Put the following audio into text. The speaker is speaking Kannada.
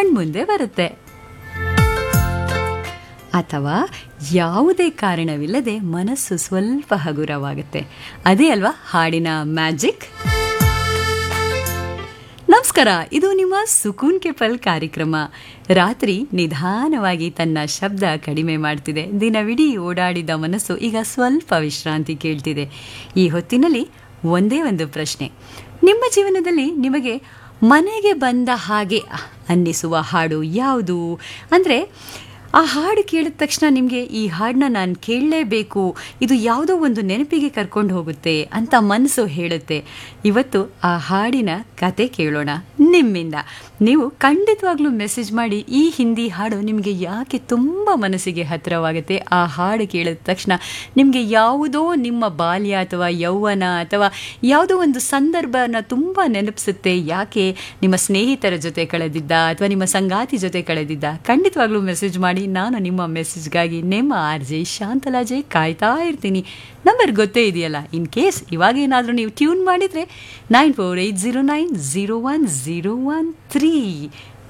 ಕಣ್ಮುಂದೆ ಬರುತ್ತೆ ಅಥವಾ ಯಾವುದೇ ಕಾರಣವಿಲ್ಲದೆ ಮನಸ್ಸು ಸ್ವಲ್ಪ ಹಗುರವಾಗುತ್ತೆ ಅದೇ ಅಲ್ವಾ ಹಾಡಿನ ಮ್ಯಾಜಿಕ್ ನಮಸ್ಕಾರ ಇದು ನಿಮ್ಮ ಸುಕೂನ್ ಕೆ ಪಲ್ ಕಾರ್ಯಕ್ರಮ ರಾತ್ರಿ ನಿಧಾನವಾಗಿ ತನ್ನ ಶಬ್ದ ಕಡಿಮೆ ಮಾಡ್ತಿದೆ ದಿನವಿಡೀ ಓಡಾಡಿದ ಮನಸ್ಸು ಈಗ ಸ್ವಲ್ಪ ವಿಶ್ರಾಂತಿ ಕೇಳ್ತಿದೆ ಈ ಹೊತ್ತಿನಲ್ಲಿ ಒಂದೇ ಒಂದು ಪ್ರಶ್ನೆ ನಿಮ್ಮ ಜೀವನದಲ್ಲಿ ನಿಮಗೆ ಮನೆಗೆ ಬಂದ ಹಾಗೆ ಅನ್ನಿಸುವ ಹಾಡು ಯಾವುದು ಅಂದರೆ ಆ ಹಾಡು ಕೇಳಿದ ತಕ್ಷಣ ನಿಮಗೆ ಈ ಹಾಡನ್ನ ನಾನು ಕೇಳಲೇಬೇಕು ಇದು ಯಾವುದೋ ಒಂದು ನೆನಪಿಗೆ ಕರ್ಕೊಂಡು ಹೋಗುತ್ತೆ ಅಂತ ಮನಸ್ಸು ಹೇಳುತ್ತೆ ಇವತ್ತು ಆ ಹಾಡಿನ ಕತೆ ಕೇಳೋಣ ನಿಮ್ಮಿಂದ ನೀವು ಖಂಡಿತವಾಗ್ಲೂ ಮೆಸೇಜ್ ಮಾಡಿ ಈ ಹಿಂದಿ ಹಾಡು ನಿಮಗೆ ಯಾಕೆ ತುಂಬ ಮನಸ್ಸಿಗೆ ಹತ್ತಿರವಾಗುತ್ತೆ ಆ ಹಾಡು ಕೇಳಿದ ತಕ್ಷಣ ನಿಮಗೆ ಯಾವುದೋ ನಿಮ್ಮ ಬಾಲ್ಯ ಅಥವಾ ಯೌವನ ಅಥವಾ ಯಾವುದೋ ಒಂದು ಸಂದರ್ಭನ ತುಂಬ ನೆನಪಿಸುತ್ತೆ ಯಾಕೆ ನಿಮ್ಮ ಸ್ನೇಹಿತರ ಜೊತೆ ಕಳೆದಿದ್ದ ಅಥವಾ ನಿಮ್ಮ ಸಂಗಾತಿ ಜೊತೆ ಕಳೆದಿದ್ದ ಖಂಡಿತವಾಗ್ಲೂ ಮೆಸೇಜ್ ಮಾಡಿ ನಾನು ನಿಮ್ಮ ಮೆಸೇಜ್ಗಾಗಿ ನಿಮ್ಮ ಆರ್ ಜೆ ಶಾಂತಲಾಜೆ ಕಾಯ್ತಾ ಇರ್ತೀನಿ ನಂಬರ್ ಗೊತ್ತೇ ಇದೆಯಲ್ಲ ಇನ್ ಕೇಸ್ ಇವಾಗ ಏನಾದರೂ ನೀವು ಟ್ಯೂನ್ ಮಾಡಿದರೆ nine four eight zero nine zero one zero one three